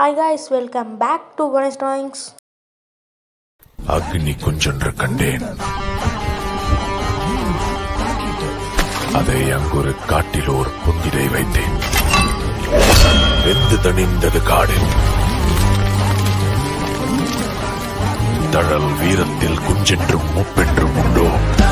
hi guys welcome back to Ganesh drawings அக்னி குஞ்சொன்று கண்டேன் அதை அங்கொரு காட்டில் ஒரு புந்திரை வைத்தேன் வெந்து தணிந்தது காடு தழல் வீரத்தில் குஞ்சென்றும் முப்பென்றும் உண்டோ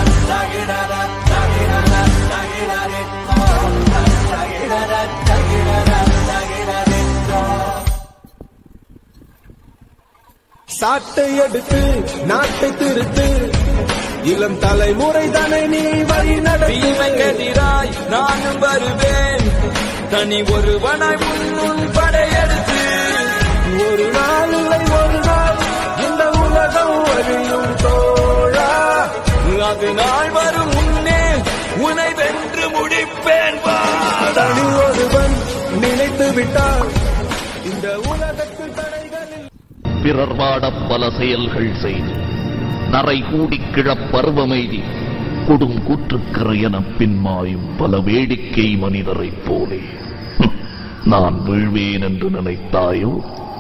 சாட்டை எடுத்து நாட்டை திருத்து இளம் தலைமுறை தானே நீ வழி நடத்தி தீமைக்கெதிராய் நானும் வருவேன் தனி ஒருவனாய் முன்னும் படையெடுத்து ஒரு நாள் இல்லை ஒரு நாள் இந்த உலகம் அழியும் தோழா அது நாள் வரும் முன்னே உனை வென்று முடிப்பேன் வாடா தனி ஒருவன் நினைத்து விட்டால் இந்த உலகத்தில் தடைகளில் பிறர் வாடப் பல செயல்கள் செய்து நரை கூடிக் கிழப் பருவமெய்தி கொடும் கூற்றுக்கரை எனப் பின்மாயும் பல வேடிக்கை மனிதரைப் போலே ஹம், நான் வீழ்வேன் என்று நினைத்தாயோ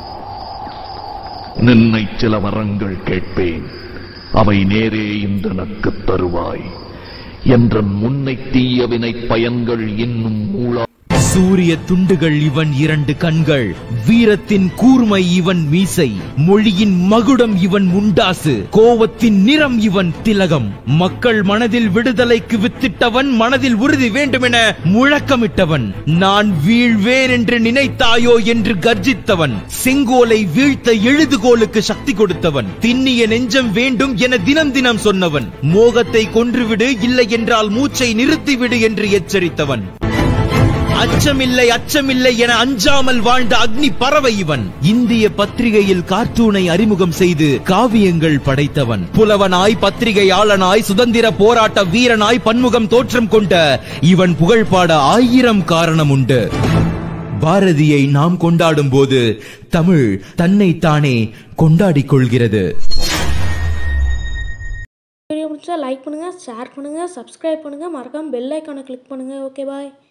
நின்னை சில வரங்கள் கேட்பேன் அவை நேரே இன்றனக்குத் தருவாய் என்றன் முன்னை தீய வினைப் பயன்கள் இன்னும் மூளா சூரிய துண்டுகள் இவன் இரண்டு கண்கள் வீரத்தின் கூர்மை இவன் மீசை மொழியின் மகுடம் இவன் முண்டாசு கோவத்தின் நிறம் இவன் திலகம் மக்கள் மனதில் விடுதலைக்கு வித்திட்டவன் மனதில் உறுதி வேண்டுமென முழக்கமிட்டவன் நான் வீழ்வேன் என்று நினைத்தாயோ என்று கர்ஜித்தவன் செங்கோலை வீழ்த்த எழுதுகோலுக்கு சக்தி கொடுத்தவன் திண்ணிய நெஞ்சம் வேண்டும் என தினம் தினம் சொன்னவன் மோகத்தை கொன்றுவிடு இல்லை என்றால் மூச்சை நிறுத்திவிடு என்று எச்சரித்தவன் அச்சமில்லை அச்சமில்லை என அஞ்சாமல் வாழ்ந்த அக்னி பறவை இவன் இந்திய பத்திரிகையில் கார்ட்டூனை அறிமுகம் செய்து காவியங்கள் படைத்தவன் புலவனாய் பத்திரிகையாளனாய் சுதந்திர போராட்ட வீரனாய் பன்முகம் தோற்றம் கொண்ட இவன் புகழ் பாட ஆயிரம் காரணம் உண்டு பாரதியை நாம் கொண்டாடும் போது தமிழ் தன்னை தானே கொண்டாடிக் கொள்கிறது வீடியோ பிடிச்சா லைக் பண்ணுங்கள் ஷேர் பண்ணுங்கள் சப்ஸ்கிரைப் பண்ணுங்கள் மறக்காமல் பெல் ஐக்கானை கிளிக் பண்ணுங்கள் ஓகே பாய்